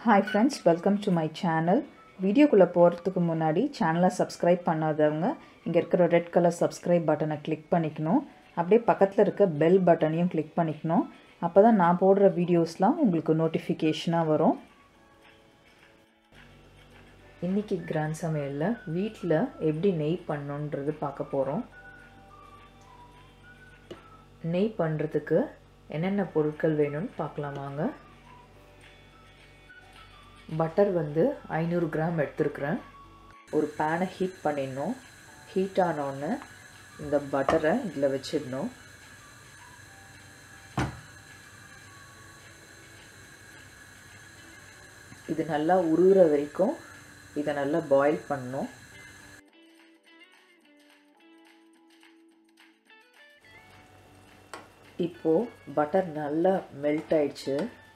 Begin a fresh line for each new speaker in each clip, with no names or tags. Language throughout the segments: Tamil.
hi friends welcome to my channel வீடியோக்குள்ளே போகிறதுக்கு முன்னாடி சேனலை சப்ஸ்கிரைப் பண்ணாதவங்க இங்கே இருக்கிற ரெட் கலர் சப்ஸ்கிரைப் பட்டனை கிளிக் பண்ணிக்கணும் அப்படியே பக்கத்தில் இருக்க பெல் பட்டனையும் கிளிக் பண்ணிக்கணும் அப்போ தான் நான் போடுற வீடியோஸ்லாம் உங்களுக்கு நோட்டிஃபிகேஷனாக வரும் இன்றைக்கி கிராண்ட் சமையலில் வீட்டில் எப்படி நெய் பண்ணணுன்றது பார்க்க போகிறோம் நெய் பண்ணுறதுக்கு என்னென்ன பொருட்கள் வேணும்னு பார்க்கலாம் வாங்க பட்டர் வந்து ஐநூறு கிராம் எடுத்துருக்குறேன் ஒரு பேனை ஹீட் பண்ணிடணும் ஹீட் ஆனோடனே இந்த பட்டரை இதில் வச்சிடணும் இது நல்லா உருகிற வரைக்கும் இதை நல்லா பாயில் பண்ணணும் இப்போது பட்டர் நல்லா மெல்ட் ஆயிடுச்சு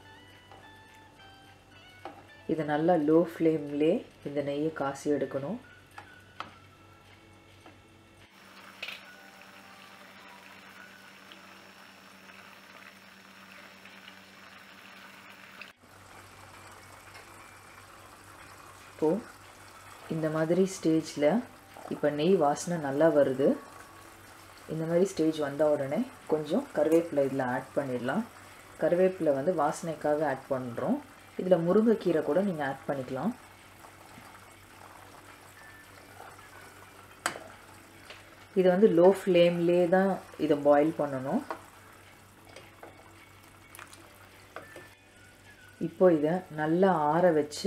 இது நல்லா லோ ஃப்ளேம்லே இந்த நெய்யை காசி எடுக்கணும் இப்போது இந்த மாதிரி ஸ்டேஜில் இப்போ நெய் வாசனை நல்லா வருது இந்த மாதிரி ஸ்டேஜ் வந்த உடனே கொஞ்சம் கருவேப்பிலை இதில் ஆட் பண்ணிடலாம் கருவேப்பிலை வந்து வாசனைக்காக ஆட் பண்ணுறோம் இதில் முருங்கைக்கீரை கூட நீங்கள் ஆட் பண்ணிக்கலாம் இது வந்து லோ ஃப்ளேம்லே தான் இதை பாயில் பண்ணணும் இப்போ இதை நல்லா ஆற வச்சு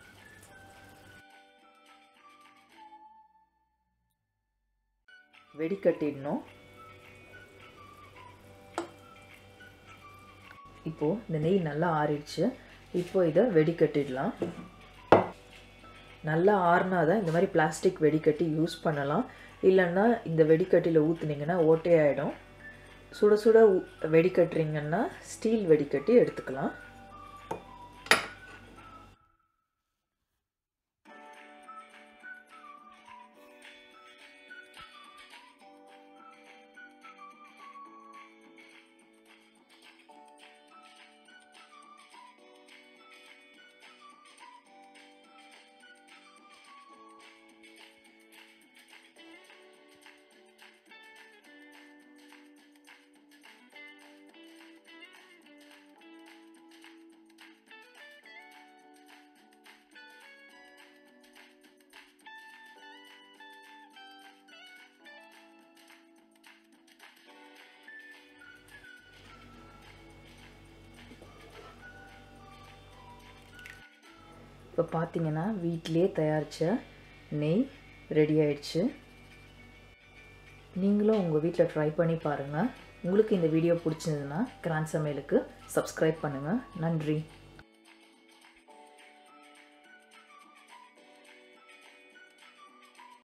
வெடிக்கட்டிடணும் இப்போது இந்த நெய் நல்லா ஆறிடுச்சு இப்போ இதை வெடிக்கட்டிடலாம் நல்லா ஆறுனா தான் இந்த மாதிரி பிளாஸ்டிக் வெடிக்கட்டி யூஸ் பண்ணலாம் இல்லைன்னா இந்த வெடிக்கட்டியில் ஊற்றுனீங்கன்னா ஓட்டையாயிடும் சுட சுட வெடிக்கட்டுறீங்கன்னா ஸ்டீல் வெடிக்கட்டி எடுத்துக்கலாம் இப்போ பார்த்தீங்கன்னா வீட்டிலே தயாரித்த நெய் ரெடி ஆயிடுச்சு நீங்களும் உங்கள் வீட்டில் ட்ரை பண்ணி பாருங்கள் உங்களுக்கு இந்த வீடியோ பிடிச்சிருந்ததுன்னா கிராண்ட் சமையலுக்கு சப்ஸ்கிரைப் பண்ணுங்கள் நன்றி